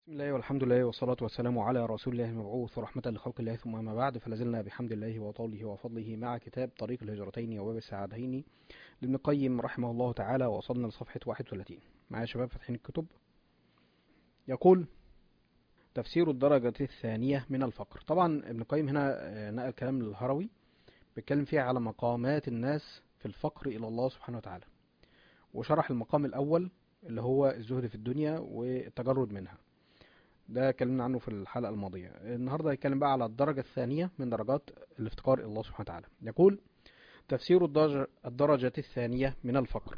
بسم الله والحمد لله والصلاة والسلام على رسول الله المبعوث ورحمة لخلق الله ثم أما بعد فلازلنا بحمد الله وطوله وفضله مع كتاب طريق الهجرتين وباب السعادتين لابن القيم رحمه الله تعالى وصلنا لصفحة 31 معايا شباب فاتحين الكتب يقول تفسير الدرجة الثانية من الفقر طبعا ابن القيم هنا آه، نقل كلام الهروي بيتكلم فيه على مقامات الناس في الفقر إلى الله سبحانه وتعالى وشرح المقام الأول اللي هو الزهد في الدنيا والتجرد منها ده اتكلمنا عنه في الحلقة الماضية النهاردة هيتكلم بقى على الدرجة الثانية من درجات الافتقار إلى الله سبحانه وتعالى يقول تفسير الدرجة, الدرجة الثانية من الفقر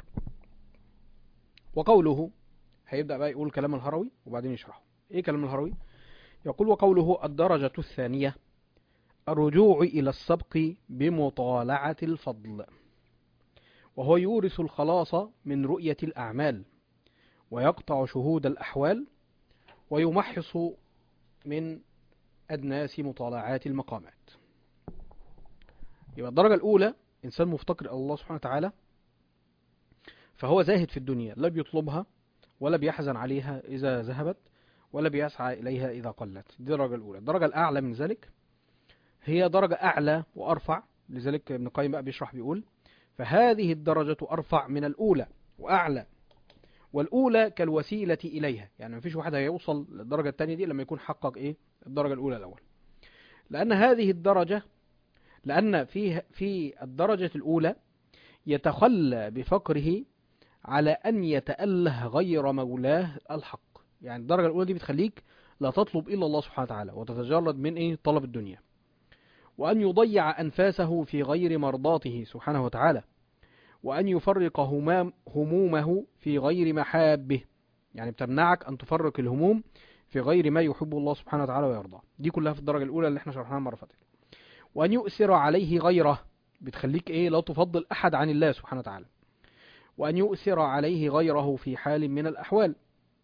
وقوله هيبدأ بقى يقول كلام الهروي وبعدين يشرحه ايه كلام الهروي يقول وقوله الدرجة الثانية الرجوع إلى السبق بمطالعة الفضل وهو يورث الخلاص من رؤية الأعمال ويقطع شهود الأحوال ويمحص من أدناس مطالعات المقامات يبقى الدرجة الأولى إنسان مفتقر إلى الله سبحانه وتعالى فهو زاهد في الدنيا لا بيطلبها ولا بيحزن عليها إذا ذهبت ولا بيسعى إليها إذا قلت دي الدرجة الأولى الدرجة الأعلى من ذلك هي درجة أعلى وأرفع لذلك ابن القيم بقى بيشرح بيقول فهذه الدرجة أرفع من الأولى وأعلى والأولى كالوسيلة إليها يعني مفيش واحد هيوصل للدرجة الثانية دي لما يكون حقق إيه الدرجة الأولى الأول لأن هذه الدرجة لأن في في الدرجة الأولى يتخلى بفقره على أن يتأله غير مولاه الحق يعني الدرجة الأولى دي بتخليك لا تطلب إلا الله سبحانه وتعالى وتتجرد من إيه طلب الدنيا وأن يضيع أنفاسه في غير مرضاته سبحانه وتعالى وأن يفرق همام همومه في غير محابه يعني بتمنعك أن تفرق الهموم في غير ما يحب الله سبحانه وتعالى ويرضاه دي كلها في الدرجة الأولى اللي احنا شرحناها المرة فاتت وأن يؤثر عليه غيره بتخليك إيه لا تفضل أحد عن الله سبحانه وتعالى وأن يؤثر عليه غيره في حال من الأحوال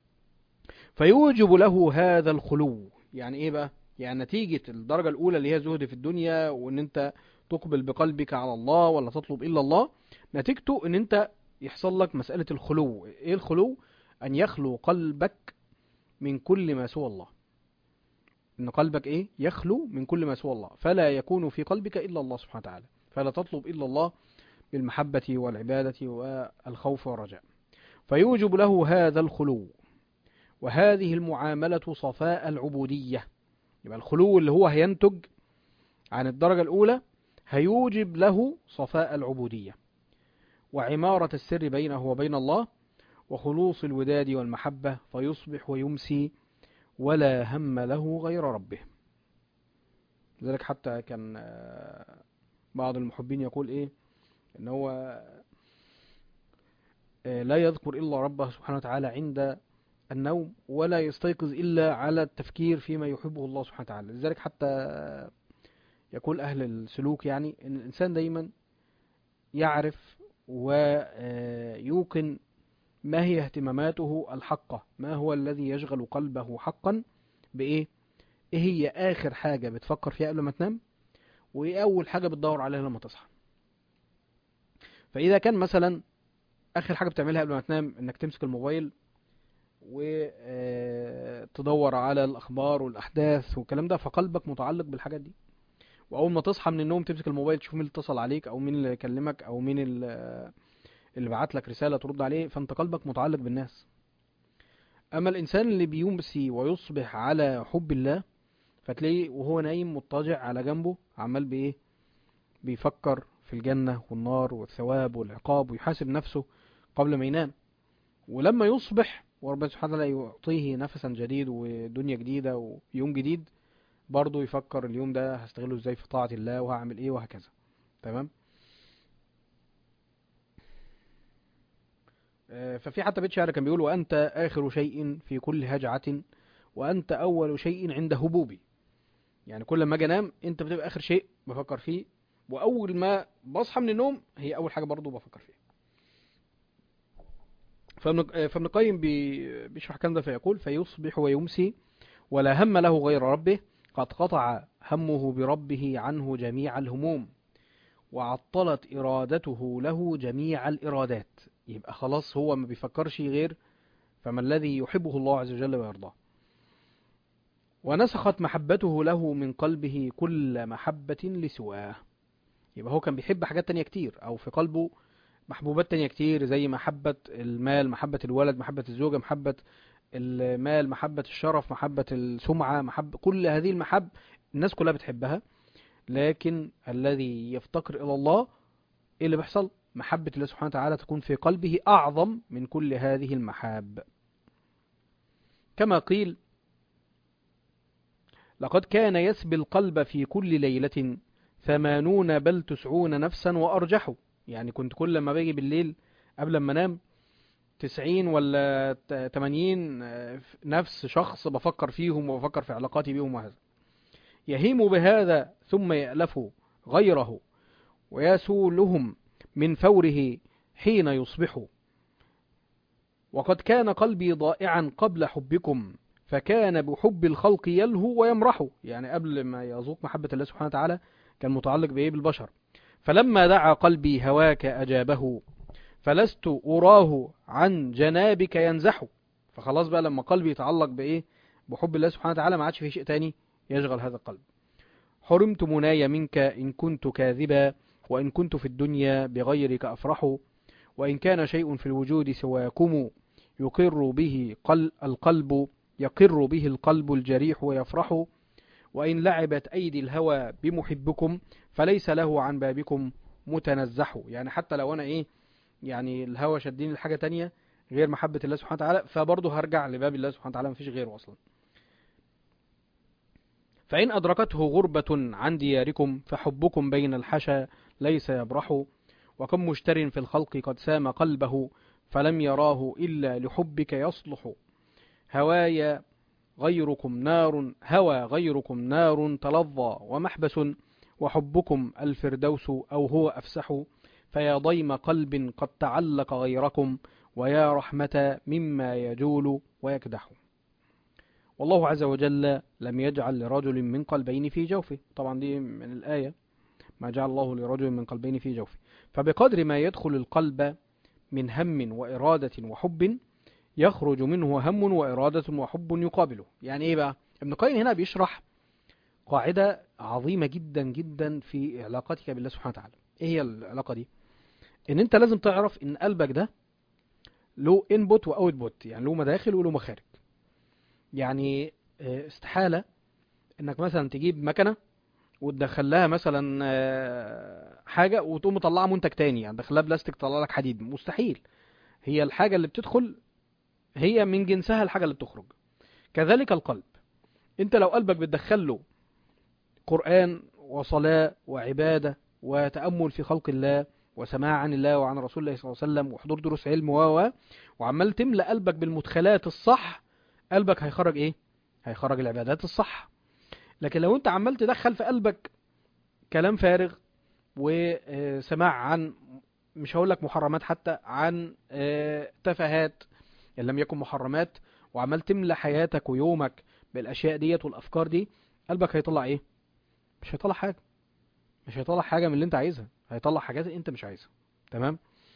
فيوجب له هذا الخلو يعني إيه بقى يعني نتيجة الدرجة الأولى اللي هي زهد في الدنيا وإن أنت تقبل بقلبك على الله ولا تطلب إلا الله نتيجته ان انت يحصل لك مسألة الخلو ايه الخلو ان يخلو قلبك من كل ما سوى الله ان قلبك ايه يخلو من كل ما سوى الله فلا يكون في قلبك الا الله سبحانه وتعالى فلا تطلب الا الله بالمحبة والعبادة والخوف والرجاء فيوجب له هذا الخلو وهذه المعاملة صفاء العبودية يبقى الخلو اللي هو هينتج عن الدرجة الأولى هيوجب له صفاء العبودية وعمارة السر بينه وبين الله وخلوص الوداد والمحبة فيصبح ويمسي ولا هم له غير ربه لذلك حتى كان بعض المحبين يقول ايه ان هو لا يذكر الا ربه سبحانه وتعالى عند النوم ولا يستيقظ الا على التفكير فيما يحبه الله سبحانه وتعالى لذلك حتى يقول اهل السلوك يعني ان الانسان دايما يعرف ويوقن ما هي اهتماماته الحقة ما هو الذي يشغل قلبه حقا بإيه إيه هي آخر حاجة بتفكر فيها قبل ما تنام وإيه أول حاجة بتدور عليها لما تصحى فإذا كان مثلا آخر حاجة بتعملها قبل ما تنام إنك تمسك الموبايل وتدور على الأخبار والأحداث والكلام ده فقلبك متعلق بالحاجات دي واول ما تصحى من النوم تمسك الموبايل تشوف مين اللي اتصل عليك او مين اللي كلمك او مين اللي بعت لك رساله ترد عليه فانت قلبك متعلق بالناس اما الانسان اللي بيمسي ويصبح على حب الله فتلاقيه وهو نايم مضطجع على جنبه عمال بايه بيفكر في الجنه والنار والثواب والعقاب ويحاسب نفسه قبل ما ينام ولما يصبح وربنا سبحانه وتعالى يعطيه نفسا جديد ودنيا جديده ويوم جديد برضه يفكر اليوم ده هستغله ازاي في طاعة الله وهعمل ايه وهكذا تمام ففي حتى بيت شعر كان بيقول وأنت آخر شيء في كل هجعة وأنت أول شيء عند هبوبي يعني كل ما أجي أنام أنت بتبقى آخر شيء بفكر فيه وأول ما بصحى من النوم هي أول حاجة برضه بفكر فيها فابن القيم بيشرح الكلام ده فيقول فيصبح ويمسي ولا هم له غير ربه قد قطع همه بربه عنه جميع الهموم وعطلت إرادته له جميع الإرادات يبقى خلاص هو ما بيفكرش غير فما الذي يحبه الله عز وجل ويرضاه ونسخت محبته له من قلبه كل محبة لسواه يبقى هو كان بيحب حاجات تانية كتير او في قلبه محبوبات تانية كتير زي محبة المال محبة الولد محبة الزوجة محبة المال محبة الشرف محبة السمعة محبة كل هذه المحب الناس كلها بتحبها لكن الذي يفتقر إلى الله إيه اللي بيحصل محبة الله سبحانه وتعالى تكون في قلبه أعظم من كل هذه المحاب كما قيل لقد كان يسبي القلب في كل ليلة ثمانون بل تسعون نفسا وأرجحوا يعني كنت كل ما باجي بالليل قبل ما انام تسعين ولا تمانين نفس شخص بفكر فيهم وبفكر في علاقاتي بيهم وهذا يهيم بهذا ثم يألف غيره ويسولهم من فوره حين يصبح وقد كان قلبي ضائعا قبل حبكم فكان بحب الخلق يلهو ويمرح يعني قبل ما يذوق محبة الله سبحانه وتعالى كان متعلق بإيه بالبشر فلما دعا قلبي هواك أجابه فلست أراه عن جنابك ينزح فخلاص بقى لما قلبي يتعلق بإيه بحب الله سبحانه وتعالى ما عادش في شيء تاني يشغل هذا القلب حرمت مناي منك إن كنت كاذبا وإن كنت في الدنيا بغيرك أفرح وإن كان شيء في الوجود سواكم يقر به قل القلب يقر به القلب الجريح ويفرح وإن لعبت أيدي الهوى بمحبكم فليس له عن بابكم متنزح يعني حتى لو أنا إيه يعني الهوى شديني لحاجة تانية غير محبة الله سبحانه وتعالى فبرضه هرجع لباب الله سبحانه وتعالى مفيش غيره أصلا فإن أدركته غربة عن دياركم فحبكم بين الحشا ليس يبرح وكم مشتر في الخلق قد سام قلبه فلم يراه إلا لحبك يصلح هوايا غيركم نار هوى غيركم نار تلظى ومحبس وحبكم الفردوس أو هو أفسح فيا ضيم قلب قد تعلق غيركم ويا رحمة مما يجول ويكدح والله عز وجل لم يجعل لرجل من قلبين في جوفه طبعا دي من الآية ما جعل الله لرجل من قلبين في جوفه فبقدر ما يدخل القلب من هم وإرادة وحب يخرج منه هم وإرادة وحب يقابله يعني إيه بقى ابن قيم هنا بيشرح قاعدة عظيمة جدا جدا في علاقتك بالله سبحانه وتعالى إيه هي العلاقة دي إن أنت لازم تعرف إن قلبك ده له انبوت واوتبوت يعني له مداخل وله مخارج يعني استحالة انك مثلا تجيب مكنة وتدخل لها مثلا حاجة وتقوم مطلعها منتج تاني يعني تدخلها بلاستيك تطلع لك حديد مستحيل هي الحاجة اللي بتدخل هي من جنسها الحاجة اللي بتخرج كذلك القلب انت لو قلبك بتدخل له قرآن وصلاة وعبادة وتأمل في خلق الله وسماع عن الله وعن رسول الله صلى الله عليه وسلم وحضور دروس علم و وعمال تملأ قلبك بالمدخلات الصح قلبك هيخرج ايه هيخرج العبادات الصح لكن لو انت عمال تدخل في قلبك كلام فارغ وسماع عن مش هقول لك محرمات حتى عن تفاهات ان لم يكن محرمات وعمال تملى حياتك ويومك بالاشياء ديت والافكار دي قلبك هيطلع ايه مش هيطلع حاجه مش هيطلع حاجه من اللي انت عايزها هيطلع حاجات انت مش عايزها تمام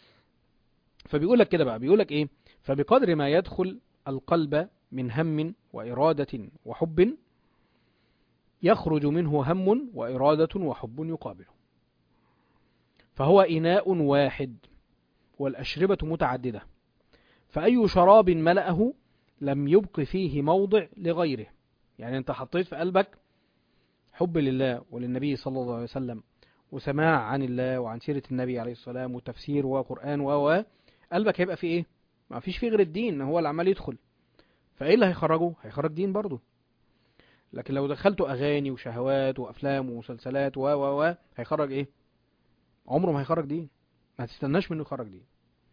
فبيقول لك كده بقى بيقول لك ايه فبقدر ما يدخل القلب من هم وإرادة وحب يخرج منه هم وإرادة وحب يقابله فهو إناء واحد والأشربة متعددة فأي شراب ملأه لم يبق فيه موضع لغيره يعني أنت حطيت في قلبك حب لله وللنبي صلى الله عليه وسلم وسماع عن الله وعن سيرة النبي عليه السلام وتفسير وقرآن و قلبك هيبقى فيه ايه ما فيش فيه غير الدين هو اللي عمال يدخل فايه اللي هيخرجه هيخرج دين برضه لكن لو دخلته اغاني وشهوات وافلام ومسلسلات و و و هيخرج ايه عمره ما هيخرج دين ما تستناش منه يخرج دين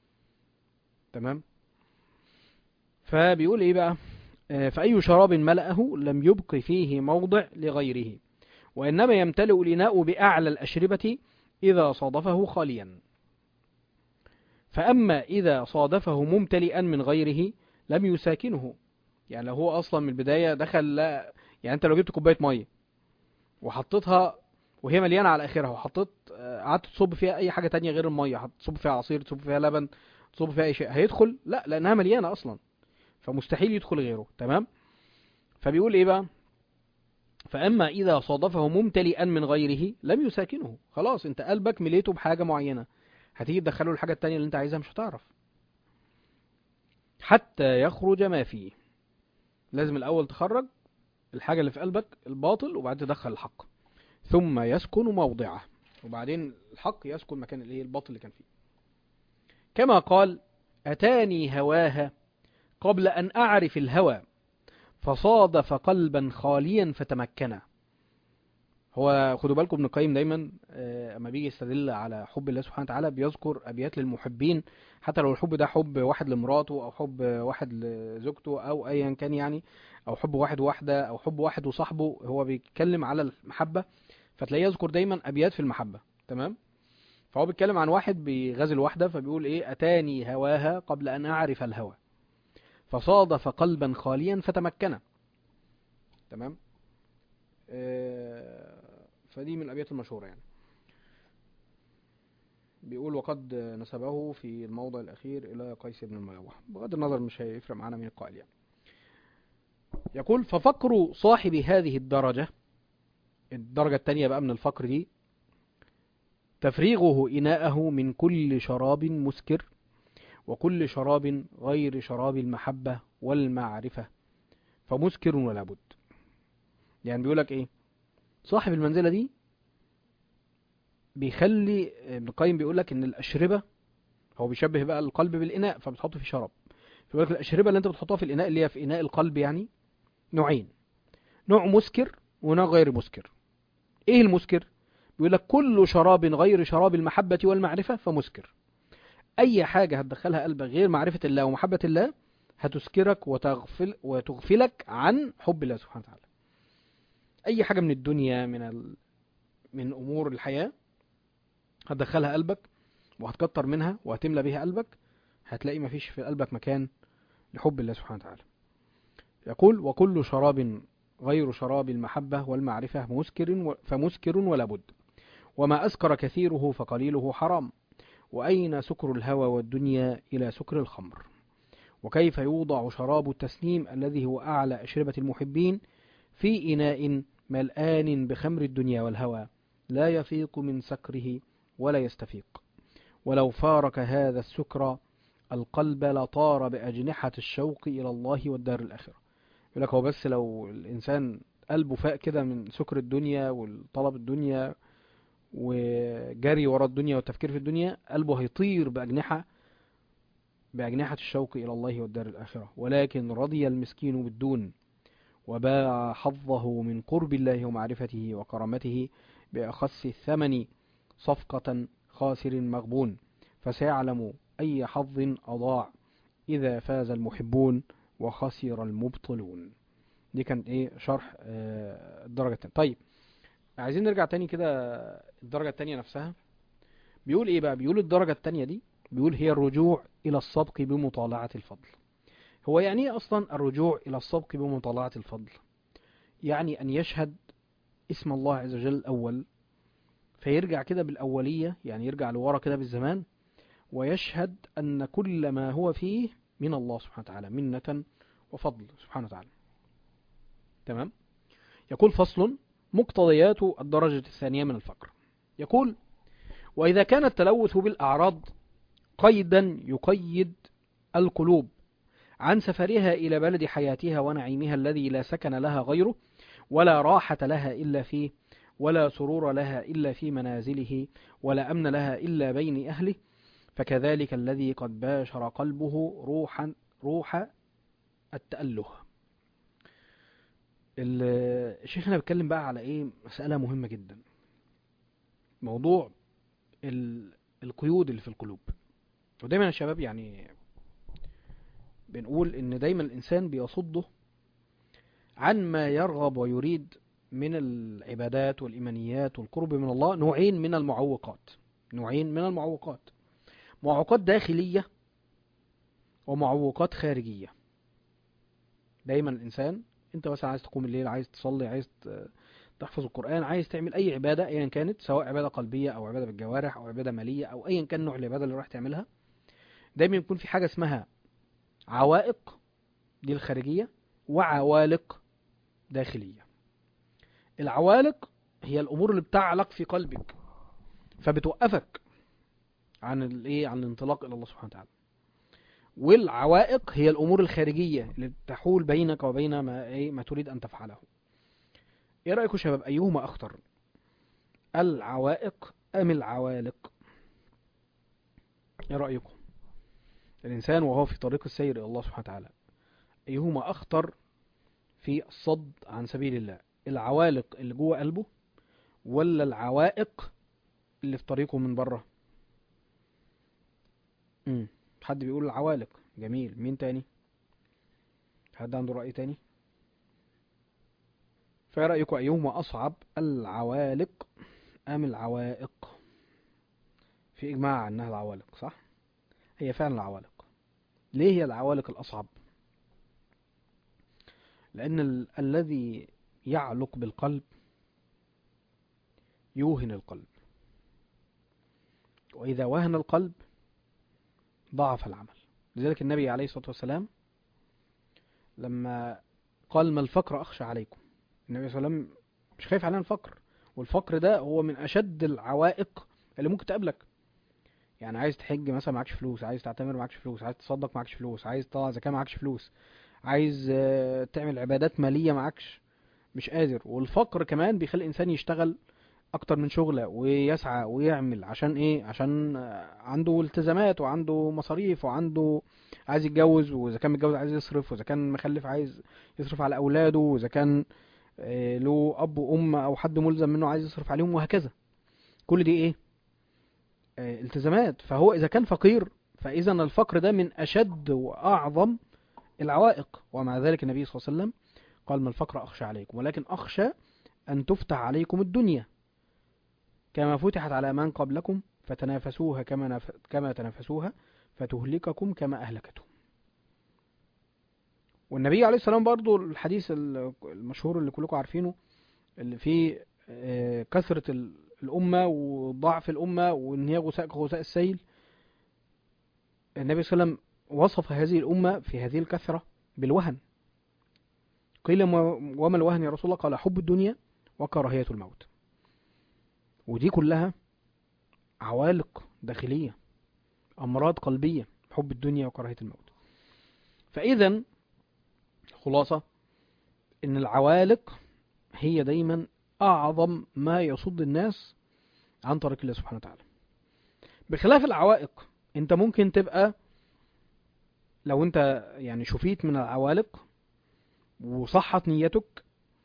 تمام فبيقول ايه بقى فأي شراب ملأه لم يبق فيه موضع لغيره وإنما يمتلئ الإناء بأعلى الأشربة إذا صادفه خاليا فأما إذا صادفه ممتلئا من غيره لم يساكنه يعني لو هو أصلا من البداية دخل لا يعني أنت لو جبت كوباية مية وحطيتها وهي مليانة على آخرها وحطيت قعدت تصب فيها أي حاجة تانية غير المية تصب فيها عصير تصب فيها لبن تصب فيها أي شيء هيدخل لا لأنها مليانة أصلا فمستحيل يدخل غيره تمام فبيقول إيه بقى فأما إذا صادفه ممتلئا من غيره لم يساكنه خلاص انت قلبك مليته بحاجة معينة هتيجي تدخله الحاجة التانية اللي انت عايزها مش هتعرف حتى يخرج ما فيه لازم الأول تخرج الحاجة اللي في قلبك الباطل وبعدين تدخل الحق ثم يسكن موضعه وبعدين الحق يسكن مكان الايه الباطل اللي كان فيه كما قال أتاني هواها قبل أن أعرف الهوى فصادف قلبا خاليا فتمكنا هو خدوا بالكم ابن القيم دايما آه، اما بيجي يستدل على حب الله سبحانه وتعالى بيذكر ابيات للمحبين حتى لو الحب ده حب واحد لمراته او حب واحد لزوجته او ايا كان يعني او حب واحد وواحده او حب واحد وصاحبه هو بيتكلم على المحبه فتلاقيه يذكر دايما ابيات في المحبه تمام فهو بيتكلم عن واحد بيغازل واحده فبيقول ايه اتاني هواها قبل ان اعرف الهوى فصادف قلبا خاليا فتمكنا تمام آه، فدي من الابيات المشهوره يعني بيقول وقد نسبه في الموضع الاخير الى قيس بن الملوح بغض النظر مش هيفرق معانا مين القائل يعني يقول ففقر صاحب هذه الدرجه الدرجه الثانيه بقى من الفقر دي تفريغه إناءه من كل شراب مسكر وكل شراب غير شراب المحبة والمعرفة فمسكر ولا بد يعني بيقولك ايه صاحب المنزلة دي بيخلي ابن القيم بيقولك ان الأشربة هو بيشبه بقى القلب بالإناء فبتحطه في شراب فبيقولك الأشربة اللي انت بتحطها في الإناء اللي هي في إناء القلب يعني نوعين نوع مسكر ونوع غير مسكر ايه المسكر بيقول لك كل شراب غير شراب المحبة والمعرفة فمسكر أي حاجة هتدخلها قلبك غير معرفة الله ومحبة الله هتسكرك وتغفل وتغفلك عن حب الله سبحانه وتعالى أي حاجة من الدنيا من ال... من أمور الحياة هتدخلها قلبك وهتكتر منها وهتملى بيها قلبك هتلاقي مفيش في قلبك مكان لحب الله سبحانه وتعالى يقول وكل شراب غير شراب المحبة والمعرفة مسكر و... فمسكر ولا بد وما أسكر كثيره فقليله حرام وأين سكر الهوى والدنيا إلى سكر الخمر وكيف يوضع شراب التسنيم الذي هو أعلى أشربة المحبين في إناء ملآن بخمر الدنيا والهوى لا يفيق من سكره ولا يستفيق ولو فارك هذا السكر القلب لطار بأجنحة الشوق إلى الله والدار الآخرة يقول لك هو بس لو الإنسان قلبه فاق كده من سكر الدنيا والطلب الدنيا وجري ورا الدنيا والتفكير في الدنيا قلبه هيطير بأجنحة بأجنحة الشوق إلى الله والدار الآخرة ولكن رضي المسكين بالدون وباع حظه من قرب الله ومعرفته وكرامته بأخس الثمن صفقة خاسر مغبون فسيعلم أي حظ أضاع إذا فاز المحبون وخسر المبطلون دي كانت ايه شرح آه، الدرجة التانية طيب عايزين نرجع تاني كده الدرجة التانية نفسها بيقول ايه بقى بيقول الدرجة التانية دي بيقول هي الرجوع إلى السبق بمطالعة الفضل هو يعني ايه أصلا الرجوع إلى السبق بمطالعة الفضل يعني أن يشهد اسم الله عز وجل الأول فيرجع كده بالأولية يعني يرجع لورا كده بالزمان ويشهد أن كل ما هو فيه من الله سبحانه وتعالى منة وفضل سبحانه وتعالى تمام يقول فصل مقتضيات الدرجة الثانية من الفقر يقول وإذا كان التلوث بالأعراض قيدا يقيد القلوب عن سفرها إلى بلد حياتها ونعيمها الذي لا سكن لها غيره ولا راحة لها إلا فيه ولا سرور لها إلا في منازله ولا أمن لها إلا بين أهله فكذلك الذي قد باشر قلبه روحا روح التأله ال- الشيخ هنا بيتكلم بقى على ايه مسألة مهمة جدا موضوع ال- القيود اللي في القلوب ودايما يا شباب يعني بنقول ان دايما الانسان بيصده عن ما يرغب ويريد من العبادات والإيمانيات والقرب من الله نوعين من المعوقات نوعين من المعوقات معوقات داخلية ومعوقات خارجية دايما الإنسان أنت مثلا عايز تقوم الليل عايز تصلي عايز ت- تحفظ القرآن عايز تعمل أي عبادة أيا كانت سواء عبادة قلبية أو عبادة بالجوارح أو عبادة مالية أو أيا كان نوع العبادة اللي راح تعملها دايما يكون في حاجة اسمها عوائق دي الخارجية وعوالق داخلية العوالق هي الامور اللي بتعلق في قلبك فبتوقفك عن الايه عن الانطلاق الى الله سبحانه وتعالى والعوائق هي الامور الخارجيه اللي بتحول بينك وبين ما ايه ما تريد ان تفعله ايه رايكم يا شباب ايهما اخطر العوائق ام العوالق ايه رايكم الانسان وهو في طريق السير الى الله سبحانه وتعالى ايهما اخطر في الصد عن سبيل الله العوالق اللي جوه قلبه ولا العوائق اللي في طريقه من بره امم حد بيقول العوالق جميل مين تاني حد عنده رأي تاني فايه رأيكم أيهما أصعب العوالق أم العوائق في إجماع أنها العوالق صح هي فعلا العوالق ليه هي العوالق الأصعب لأن ال- الذي يعلق بالقلب يوهن القلب وإذا وهن القلب ضعف العمل لذلك النبي عليه الصلاة والسلام لما قال ما الفقر أخشى عليكم النبي صلى الله عليه وسلم مش خايف علينا الفقر والفقر ده هو من أشد العوائق اللي ممكن تقابلك يعني عايز تحج مثلا معكش فلوس عايز تعتمر معكش فلوس عايز تصدق معكش فلوس عايز تطلع زكاة معكش فلوس عايز آه، تعمل عبادات مالية معكش مش قادر والفقر كمان بيخلي الإنسان يشتغل اكتر من شغله ويسعى ويعمل عشان ايه عشان آه، عنده التزامات وعنده مصاريف وعنده عايز يتجوز واذا كان متجوز عايز يصرف واذا كان مخلف عايز يصرف على اولاده واذا كان آه، له اب وام او حد ملزم منه عايز يصرف عليهم وهكذا كل دي ايه آه، التزامات فهو اذا كان فقير فاذا الفقر ده من اشد واعظم العوائق ومع ذلك النبي صلى الله عليه وسلم قال ما الفقر اخشى عليكم ولكن اخشى ان تفتح عليكم الدنيا كما فتحت على من قبلكم فتنافسوها كما نف... كما تنافسوها فتهلككم كما أهلكتهم والنبي عليه السلام برضو الحديث ال- المشهور اللي كلكم عارفينه اللي فيه آه، كثرة ال- الأمة وضعف الأمة وإن هي غثاء كغثاء السيل النبي صلى الله عليه وسلم وصف هذه الأمة في هذه الكثرة بالوهن قيل ما- وما الوهن يا رسول الله قال حب الدنيا وكراهية الموت ودي كلها عوالق داخلية أمراض قلبية حب الدنيا وكراهية الموت فإذا خلاصة إن العوالق هي دايما أعظم ما يصد الناس عن طريق الله سبحانه وتعالى بخلاف العوائق أنت ممكن تبقى لو أنت يعني شفيت من العوالق وصحت نيتك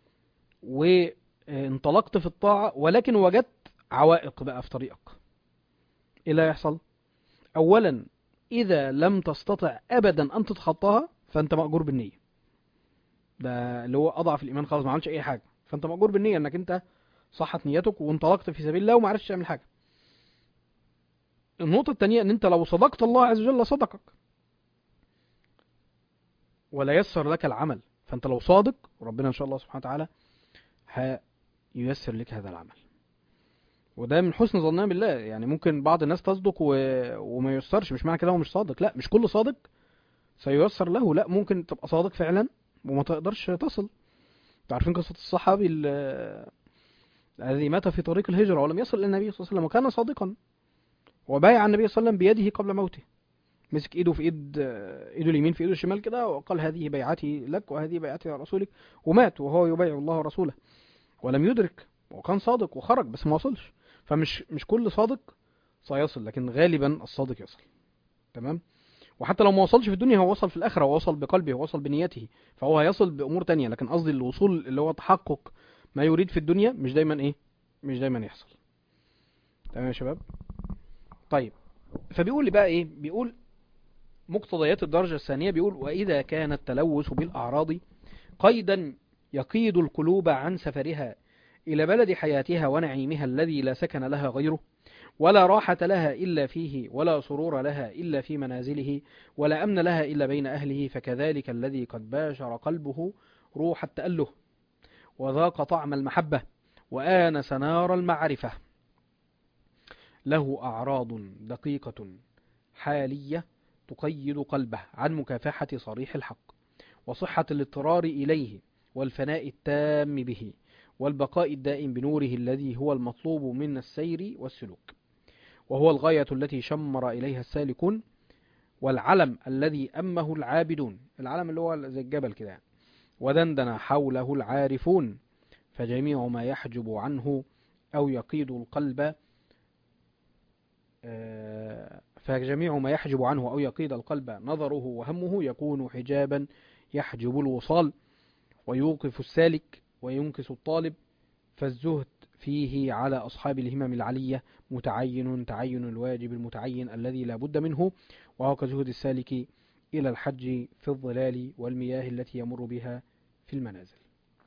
وانطلقت في الطاعة ولكن وجدت عوائق بقى في طريقك ايه اللي هيحصل اولا اذا لم تستطع ابدا ان تتخطاها فانت مأجور بالنية ده اللي هو اضعف الايمان خالص ما عملش اي حاجة فانت مأجور بالنية انك انت صحت نيتك وانطلقت في سبيل الله وما عرفتش تعمل حاجة النقطة التانية ان انت لو صدقت الله عز وجل صدقك ولا يسر لك العمل فانت لو صادق ربنا ان شاء الله سبحانه وتعالى هييسر لك هذا العمل وده من حسن ظننا بالله يعني ممكن بعض الناس تصدق و... وما ييسرش مش معنى كده هو مش صادق لا مش كل صادق سييسر له لا ممكن تبقى صادق فعلا وما تقدرش تصل انتوا عارفين قصة الصحابي ال- الذي مات في طريق الهجرة ولم يصل إلى النبي صلى الله عليه وسلم وكان صادقا وبايع النبي صلى الله عليه وسلم بيده قبل موته مسك ايده في ايد ايده اليمين في ايده الشمال كده وقال هذه بيعتي لك وهذه بيعتي لرسولك ومات وهو يبايع الله ورسوله ولم يدرك وكان صادق وخرج بس ما وصلش فمش مش كل صادق سيصل لكن غالبا الصادق يصل تمام وحتى لو ما وصلش في الدنيا هو وصل في الآخرة ووصل بقلبه ووصل بنيته فهو هيصل بأمور تانية لكن قصدي الوصول اللي هو تحقق ما يريد في الدنيا مش دايما ايه مش دايما يحصل تمام يا شباب طيب فبيقول لي بقى ايه بيقول مقتضيات الدرجة الثانية بيقول وإذا كان التلوث بالأعراض قيدا يقيد القلوب عن سفرها إلى بلد حياتها ونعيمها الذي لا سكن لها غيره ولا راحة لها إلا فيه ولا سرور لها إلا في منازله ولا أمن لها إلا بين أهله فكذلك الذي قد باشر قلبه روح التأله وذاق طعم المحبة وآنس نار المعرفة له أعراض دقيقة حالية تقيد قلبه عن مكافحة صريح الحق وصحة الاضطرار إليه والفناء التام به والبقاء الدائم بنوره الذي هو المطلوب من السير والسلوك وهو الغاية التي شمر إليها السالكون والعلم الذي أمه العابدون العلم اللي هو زي الجبل كده يعني. ودندن حوله العارفون فجميع ما يحجب عنه أو يقيد القلب آه، فجميع ما يحجب عنه أو يقيد القلب نظره وهمه يكون حجابا يحجب الوصال ويوقف السالك وينكس الطالب فالزهد فيه على أصحاب الهمم العلية متعين تعين الواجب المتعين الذي لا بد منه وهو كزهد السالك إلى الحج في الظلال والمياه التي يمر بها في المنازل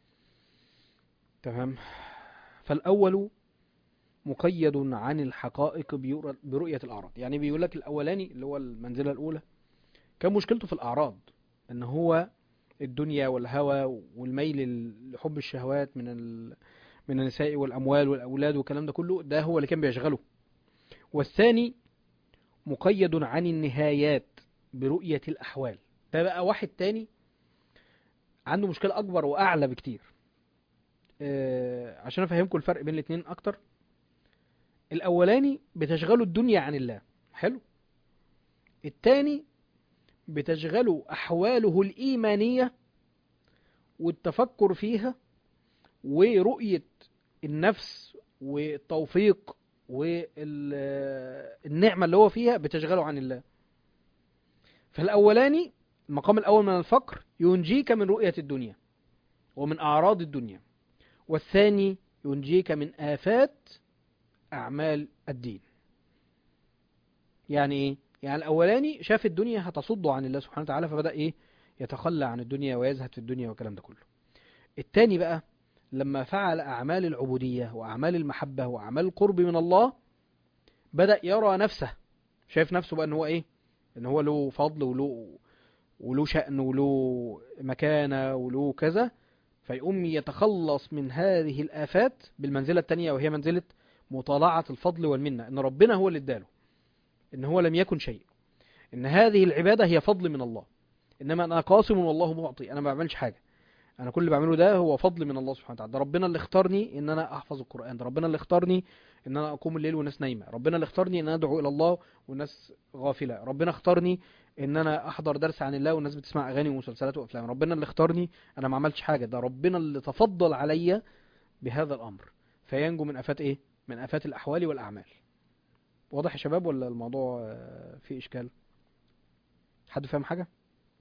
تمام فالأول مقيد عن الحقائق بير- برؤية الأعراض يعني بيقول لك الأولاني اللي هو المنزلة الأولى كان مشكلته في الأعراض إن هو الدنيا والهوى والميل لحب الشهوات من ال... من النساء والأموال والأولاد والكلام ده كله ده هو اللي كان بيشغله والثاني مقيد عن النهايات برؤية الأحوال ده بقى واحد تاني عنده مشكلة أكبر وأعلى بكتير آه، عشان أفهمكم الفرق بين الاتنين أكتر الأولاني بتشغله الدنيا عن الله حلو التاني بتشغله أحواله الإيمانية والتفكر فيها ورؤية النفس والتوفيق والنعمة اللي هو فيها بتشغله عن الله فالأولاني المقام الأول من الفقر ينجيك من رؤية الدنيا ومن أعراض الدنيا والثاني ينجيك من آفات أعمال الدين يعني إيه؟ يعني الأولاني شاف الدنيا هتصده عن الله سبحانه وتعالى فبدأ إيه يتخلى عن الدنيا ويزهد في الدنيا والكلام ده كله التاني بقى لما فعل أعمال العبودية وأعمال المحبة وأعمال القرب من الله بدأ يرى نفسه شايف نفسه بقى إن هو إيه إن هو له فضل وله وله شأن وله مكانة وله كذا فيقوم يتخلص من هذه الآفات بالمنزلة التانية وهي منزلة مطالعة الفضل والمنة إن ربنا هو اللي اداله إن هو لم يكن شيء إن هذه العبادة هي فضل من الله إنما أنا قاسم والله معطي أنا ما بعملش حاجة أنا كل اللي بعمله ده هو فضل من الله سبحانه وتعالى ده ربنا اللي اختارني إن أنا أحفظ القرآن ده ربنا اللي اختارني إن أنا أقوم الليل والناس نايمة ربنا اللي اختارني إن أنا أدعو إلى الله والناس غافلة ربنا اختارني إن أنا أحضر درس عن الله والناس بتسمع أغاني ومسلسلات وأفلام ربنا اللي اختارني أنا ما عملتش حاجة ده ربنا اللي تفضل عليا بهذا الأمر فينجو من آفات إيه؟ من آفات الأحوال والأعمال واضح يا شباب ولا الموضوع آه، فيه إشكال حد فاهم حاجة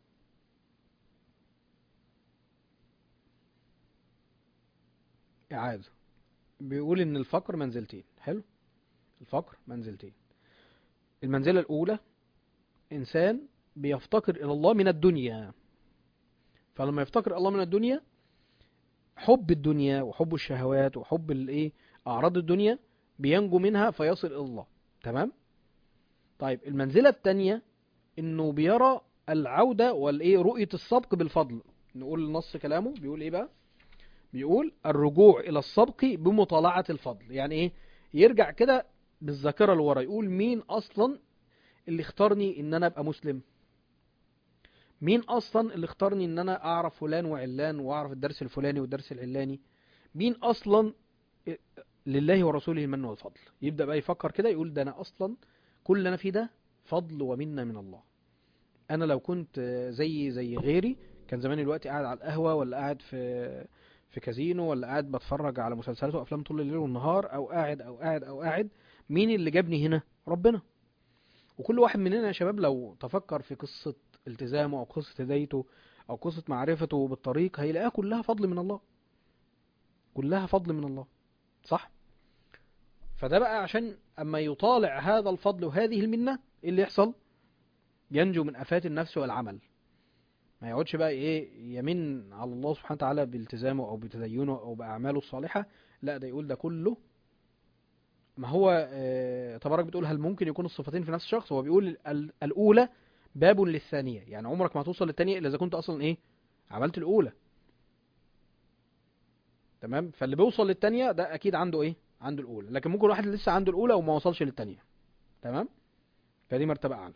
إعادة بيقول إن الفقر منزلتين حلو الفقر منزلتين المنزلة الأولى إنسان بيفتقر إلى الله من الدنيا فلما يفتقر إلى الله من الدنيا حب الدنيا وحب الشهوات وحب الإيه أعراض الدنيا بينجو منها فيصل إلى الله تمام طيب المنزلة التانية إنه بيرى العودة والإيه رؤية السبق بالفضل نقول نص كلامه بيقول إيه بقى بيقول الرجوع إلى السبق بمطالعة الفضل يعني إيه يرجع كده بالذاكرة لورا يقول مين أصلا اللي اختارني إن أنا أبقى مسلم مين أصلا اللي اختارني إن أنا أعرف فلان وعلان وأعرف الدرس الفلاني والدرس العلاني مين أصلا لله ورسوله المن والفضل يبدأ بقى يفكر كده يقول ده أنا أصلا كل اللي أنا فيه ده فضل ومنة من الله أنا لو كنت زي زي غيري كان زمان الوقت قاعد على القهوة ولا قاعد في في كازينو ولا قاعد بتفرج على مسلسلات وأفلام طول الليل والنهار أو قاعد أو قاعد أو قاعد مين اللي جابني هنا ربنا وكل واحد مننا يا شباب لو تفكر في قصة التزامه أو قصة هدايته أو قصة معرفته بالطريق هيلاقيها كلها فضل من الله كلها فضل من الله صح فده بقى عشان اما يطالع هذا الفضل وهذه المنة ايه اللي يحصل ينجو من افات النفس والعمل ما يقعدش بقى ايه يمن على الله سبحانه وتعالى بالتزامه او بتدينه او باعماله الصالحة لا ده يقول ده كله ما هو آه، تبارك بتقول هل ممكن يكون الصفتين في نفس الشخص هو بيقول ال- الاولى باب للثانية يعني عمرك ما هتوصل للثانية الا اذا كنت اصلا ايه عملت الاولى تمام فاللي بيوصل للتانية ده اكيد عنده ايه عنده الاولى لكن ممكن واحد لسه عنده الاولى وما وصلش للتانية تمام فدي مرتبة اعلى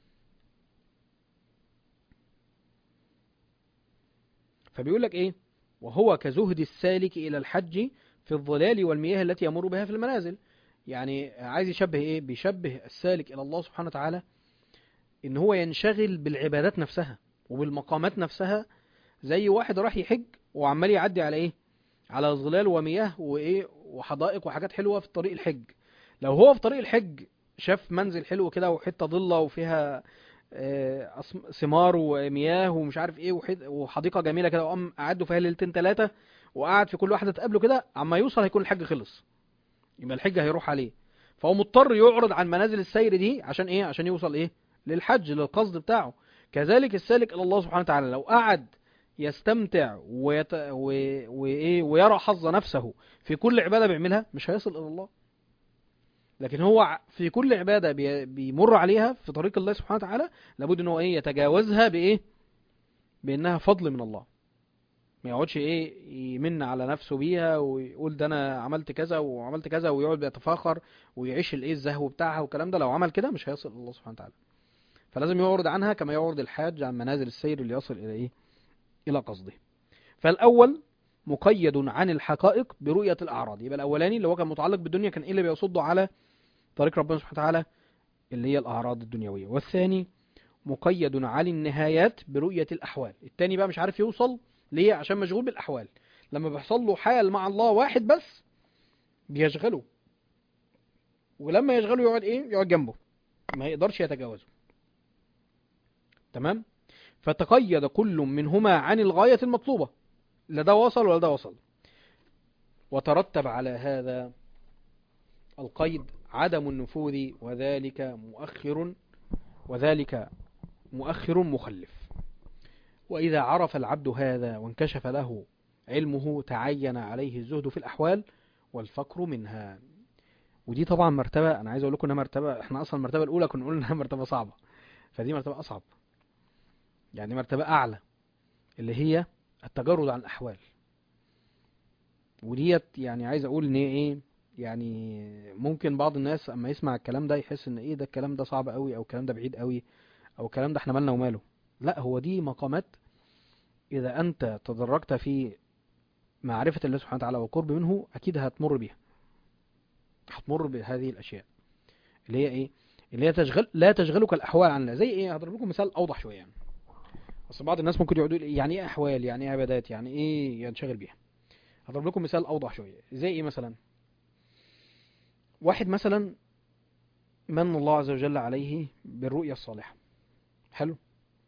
فبيقول لك ايه وهو كزهد السالك إلى الحج في الظلال والمياه التي يمر بها في المنازل يعني عايز يشبه إيه بيشبه السالك إلى الله سبحانه وتعالى إن هو ينشغل بالعبادات نفسها وبالمقامات نفسها زي واحد راح يحج وعمال يعدي على إيه على ظلال ومياه وإيه وحدائق وحاجات حلوة في طريق الحج لو هو في طريق الحج شاف منزل حلو كده وحتة ضلة وفيها آه، أسم- ثمار ومياه ومش عارف ايه وحد- وحديقة جميلة كده وقام قعدوا فيها ليلتين ثلاثة وقعد في كل واحدة تقابله كده عما يوصل هيكون الحج خلص يبقى الحج هيروح عليه فهو مضطر يعرض عن منازل السير دي عشان ايه عشان يوصل ايه للحج للقصد بتاعه كذلك السالك الى الله سبحانه وتعالى لو قعد يستمتع ويت... و... وإيه ويرى حظ نفسه في كل عبادة بيعملها مش هيصل إلى الله لكن هو ع- في كل عبادة بي... بيمر عليها في طريق الله سبحانه وتعالى لابد ان هو ايه يتجاوزها بايه بانها فضل من الله ما يقعدش ايه يمن على نفسه بيها ويقول ده انا عملت كذا وعملت كذا ويقعد بيتفاخر ويعيش الايه الزهو بتاعها والكلام ده لو عمل كده مش هيصل الى الله سبحانه وتعالى فلازم يعرض عنها كما يعرض الحاج عن منازل السير اللي يصل الى ايه الى قصده فالاول مقيد عن الحقائق برؤية الأعراض يبقى الأولاني اللي هو كان متعلق بالدنيا كان إيه اللي بيصده على طريق ربنا سبحانه وتعالى اللي هي الأعراض الدنيوية والثاني مقيد عن النهايات برؤية الأحوال التاني بقى مش عارف يوصل ليه عشان مشغول بالأحوال لما بيحصل له حال مع الله واحد بس بيشغله ولما يشغله يقعد ايه يقعد جنبه ما يقدرش يتجاوزه تمام فتقيد كل منهما عن الغاية المطلوبة لا ده وصل ولا ده وصل وترتب على هذا القيد عدم النفوذ وذلك مؤخر وذلك مؤخر مخلف وإذا عرف العبد هذا وانكشف له علمه تعين عليه الزهد في الأحوال والفقر منها ودي طبعا مرتبة أنا عايز أقول لكم إنها مرتبة إحنا أصلا المرتبة الأولى كنا نقول إنها مرتبة صعبة فدي مرتبة أصعب يعني مرتبة أعلى اللي هي التجرد عن الأحوال وديت يعني عايز أقول إن هي إيه يعني ممكن بعض الناس اما يسمع الكلام ده يحس ان ايه ده الكلام ده صعب قوي او الكلام ده بعيد قوي او الكلام ده احنا مالنا وماله لا هو دي مقامات اذا انت تدرجت في معرفة الله سبحانه وتعالى والقرب منه اكيد هتمر بيها هتمر بهذه الاشياء اللي هي ايه اللي هي تشغل لا تشغلك الاحوال عن الله زي ايه هضرب لكم مثال اوضح شويه يعني بس بعض الناس ممكن يقعدوا يقول يعني ايه احوال يعني ايه عبادات يعني ايه ينشغل بيها هضرب لكم مثال اوضح شويه زي ايه مثلا واحد مثلا من الله عز وجل عليه بالرؤية الصالحة حلو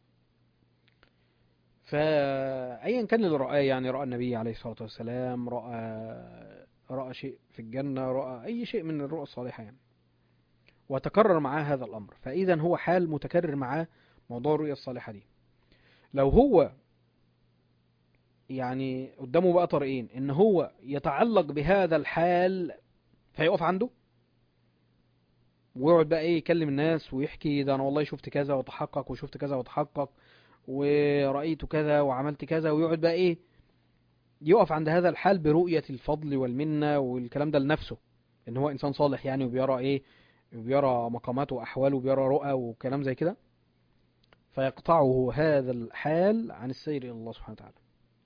فأيا كان اللي رآه يعني رأى النبي عليه الصلاة والسلام رأى رأى شيء في الجنة رأى أي شيء من الرؤى الصالحة يعني وتكرر معاه هذا الأمر فإذا هو حال متكرر معاه موضوع الرؤية الصالحة دي لو هو يعني قدامه بقى طريقين ان هو يتعلق بهذا الحال فيقف عنده ويقعد بقى ايه يكلم الناس ويحكي ده انا والله شفت كذا وتحقق وشفت كذا وتحقق ورأيت كذا وعملت كذا ويقعد بقى ايه يقف عند هذا الحال برؤية الفضل والمنة والكلام ده لنفسه ان هو انسان صالح يعني وبيرى ايه وبيرى مقامات واحوال وبيرى رؤى وكلام زي كده فيقطعه هذا الحال عن السير الى الله سبحانه وتعالى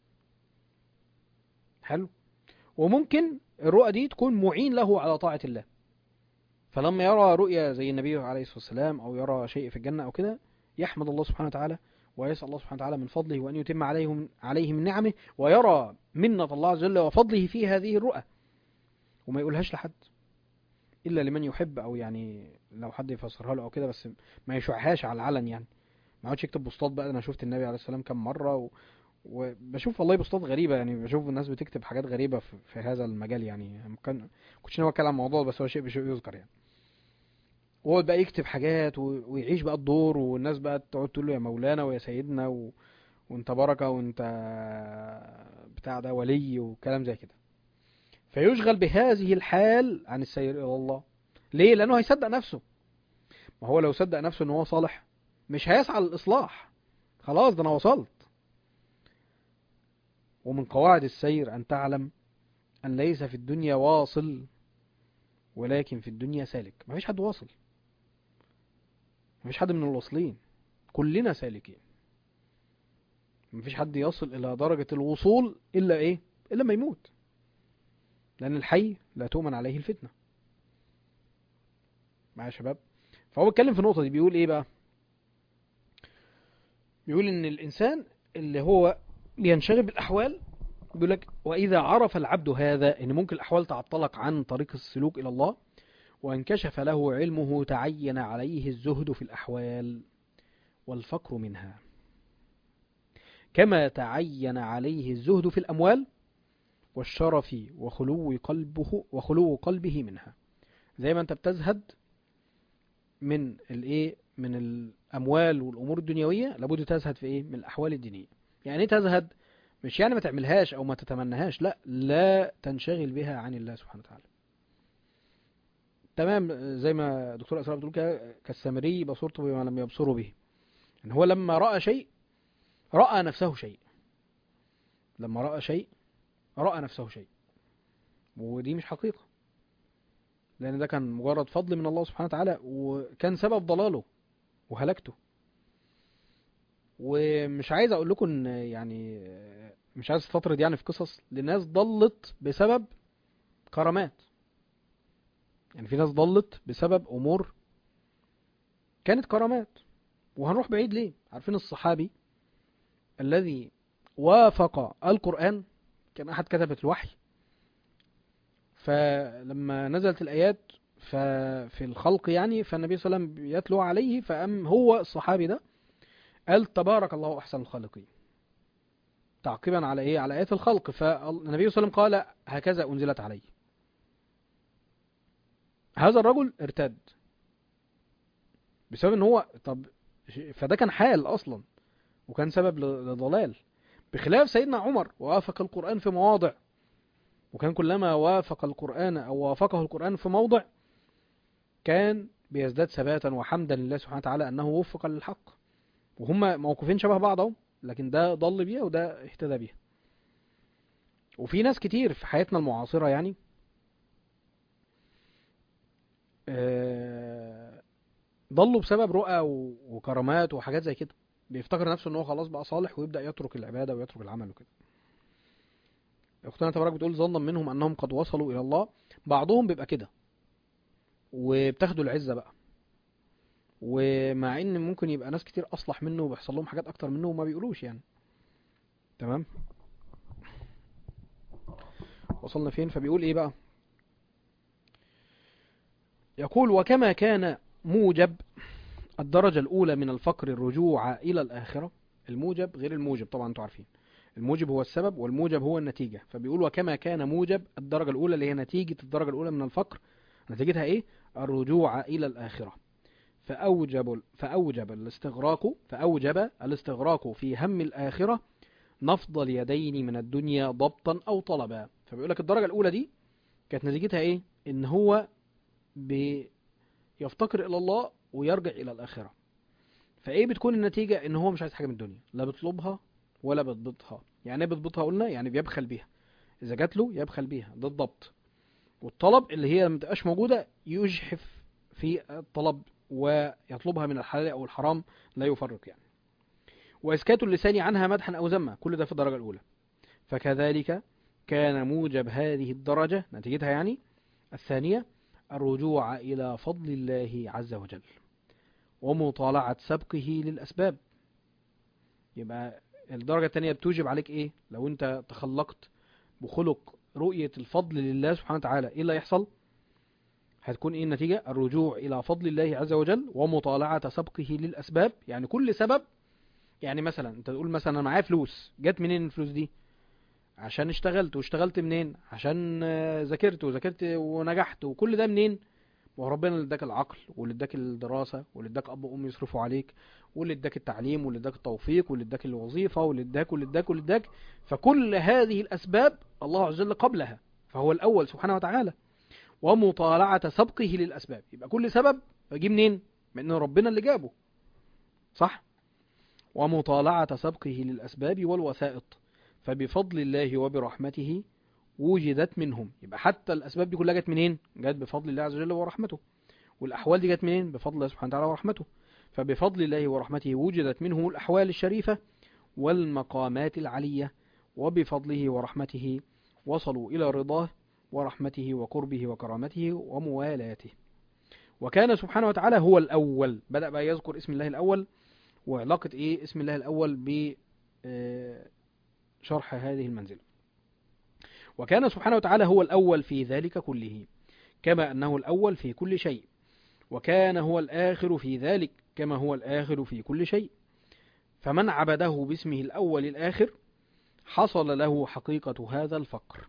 حلو وممكن الرؤى دي تكون معين له على طاعة الله فلما يرى رؤيا زي النبي عليه الصلاة والسلام أو يرى شيء في الجنة أو كده يحمد الله سبحانه وتعالى ويسأل الله سبحانه وتعالى من فضله وأن يتم عليه عليه من نعمه ويرى منة الله عز وجل وفضله في هذه الرؤى وما يقولهاش لحد إلا لمن يحب أو يعني لو حد يفسرها له أو كده بس ما يشعهاش على العلن يعني ما يقعدش يكتب بوستات بقى أنا شفت النبي عليه السلام كم مرة و... وبشوف والله بوستات غريبة يعني بشوف الناس بتكتب حاجات غريبة في, في هذا المجال يعني ممكن كنتش ناوي اتكلم عن الموضوع بس هو شيء بشيء يذكر يعني وهو بقى يكتب حاجات و... ويعيش بقى الدور والناس بقى تقعد تقول له يا مولانا ويا سيدنا و... وانت بركة وانت بتاع ده ولي وكلام زي كده فيشغل بهذه الحال عن السير الى الله ليه لانه هيصدق نفسه ما هو لو صدق نفسه ان هو صالح مش هيسعى للاصلاح خلاص ده انا وصلت ومن قواعد السير أن تعلم أن ليس في الدنيا واصل ولكن في الدنيا سالك ما فيش حد واصل ما فيش حد من الواصلين كلنا سالكين مفيش حد يصل الى درجة الوصول الا ايه الا ما يموت لان الحي لا تؤمن عليه الفتنة معايا يا شباب فهو بيتكلم في النقطة دي بيقول ايه بقى بيقول ان الانسان اللي هو بينشغل بالاحوال بيقول لك واذا عرف العبد هذا ان ممكن الاحوال تعطلك عن طريق السلوك الى الله وانكشف له علمه تعين عليه الزهد في الاحوال والفقر منها كما تعين عليه الزهد في الاموال والشرف وخلو قلبه وخلو قلبه منها زي ما انت بتزهد من الايه من الاموال والامور الدنيويه لابد تزهد في ايه من الاحوال الدينيه يعني ايه تزهد مش يعني ما تعملهاش او ما تتمنهاش لا لا تنشغل بها عن الله سبحانه وتعالى تمام زي ما دكتور اسراء بتقول كده كالسامري بصرت بما لم يبصروا به ان هو لما راى شيء راى نفسه شيء لما راى شيء راى نفسه شيء ودي مش حقيقه لان ده كان مجرد فضل من الله سبحانه وتعالى وكان سبب ضلاله وهلكته ومش عايز اقول لكم ان يعني مش عايز استطرد يعني في قصص لناس ضلت بسبب كرامات يعني في ناس ضلت بسبب امور كانت كرامات وهنروح بعيد ليه عارفين الصحابي الذي وافق القرآن كان احد كتبة الوحي فلما نزلت الايات ففي الخلق يعني فالنبي صلى الله عليه وسلم يتلو عليه فأم هو الصحابي ده قال تبارك الله احسن الخالقين تعقيبا على ايه على ايات الخلق فالنبي صلى الله عليه وسلم قال هكذا انزلت علي هذا الرجل ارتد بسبب ان هو طب فده كان حال اصلا وكان سبب لضلال بخلاف سيدنا عمر وافق القرآن في مواضع وكان كلما وافق القرآن او وافقه القرآن في موضع كان بيزداد ثباتا وحمدا لله سبحانه وتعالى انه وفق للحق وهما موقفين شبه بعض اهو لكن ده ضل بيها وده اهتدى بيها وفي ناس كتير في حياتنا المعاصرة يعني ضلوا بسبب رؤى وكرامات وحاجات زي كده بيفتكر نفسه ان هو خلاص بقى صالح ويبدأ يترك العبادة ويترك العمل وكده اختنا تبارك بتقول ظنا منهم انهم قد وصلوا الى الله بعضهم بيبقى كده وبتاخدوا العزة بقى ومع ان ممكن يبقى ناس كتير اصلح منه وبيحصل لهم حاجات اكتر منه وما بيقولوش يعني تمام وصلنا فين فبيقول ايه بقى يقول وكما كان موجب الدرجة الأولى من الفقر الرجوع إلى الآخرة الموجب غير الموجب طبعا انتوا عارفين الموجب هو السبب والموجب هو النتيجة فبيقول وكما كان موجب الدرجة الأولى اللي هي نتيجة الدرجة الأولى من الفقر نتيجتها إيه الرجوع إلى الآخرة فأوجب فأوجب الاستغراق فأوجب الاستغراق في هم الآخرة نفض اليدين من الدنيا ضبطا أو طلبا فبيقول لك الدرجة الأولى دي كانت نتيجتها إيه إن هو بيفتقر إلى الله ويرجع إلى الآخرة فإيه بتكون النتيجة إن هو مش عايز حاجة من الدنيا لا بيطلبها ولا بيضبطها يعني ايه بيضبطها قلنا يعني بيبخل بيها إذا جات له يبخل بيها ده الضبط والطلب اللي هي لما تبقاش موجودة يجحف في الطلب ويطلبها من الحلال أو الحرام لا يفرق يعني وإسكات اللسان عنها مدحا أو ذما كل ده في الدرجة الأولى فكذلك كان موجب هذه الدرجة نتيجتها يعني الثانية الرجوع إلى فضل الله عز وجل ومطالعة سبقه للأسباب يبقى الدرجة الثانية بتوجب عليك إيه لو أنت تخلقت بخلق رؤية الفضل لله سبحانه وتعالى إيه اللي يحصل هتكون إيه النتيجة الرجوع إلى فضل الله عز وجل ومطالعة سبقه للأسباب يعني كل سبب يعني مثلا أنت تقول مثلا أنا معايا فلوس جت منين الفلوس دي عشان اشتغلت واشتغلت منين عشان ذاكرت وذاكرت ونجحت وكل ده منين وربنا اللي اداك العقل واللي اداك الدراسة واللي اداك اب وام يصرفوا عليك واللي اداك التعليم واللي اداك التوفيق واللي اداك الوظيفة واللي اداك واللي اداك واللي اداك فكل هذه الاسباب الله عز وجل قبلها فهو الاول سبحانه وتعالى ومطالعة سبقه للاسباب يبقى كل سبب يجي منين من ان ربنا اللي جابه صح ومطالعة سبقه للاسباب والوسائط فبفضل الله وبرحمته وجدت منهم يبقى حتى الأسباب دي كلها جت منين جت بفضل الله عز وجل ورحمته والأحوال دي جت منين بفضل الله سبحانه وتعالى ورحمته فبفضل الله ورحمته وجدت منهم الأحوال الشريفة والمقامات العلية وبفضله ورحمته وصلوا إلى رضاه ورحمته وقربه وكرامته وموالاته وكان سبحانه وتعالى هو الأول بدأ بقى يذكر اسم الله الأول وعلاقة إيه اسم الله الأول ب آه، شرح هذه المنزلة وكان سبحانه وتعالى هو الأول في ذلك كله كما أنه الأول في كل شيء وكان هو الآخر في ذلك كما هو الآخر في كل شيء فمن عبده باسمه الأول الآخر حصل له حقيقة هذا الفقر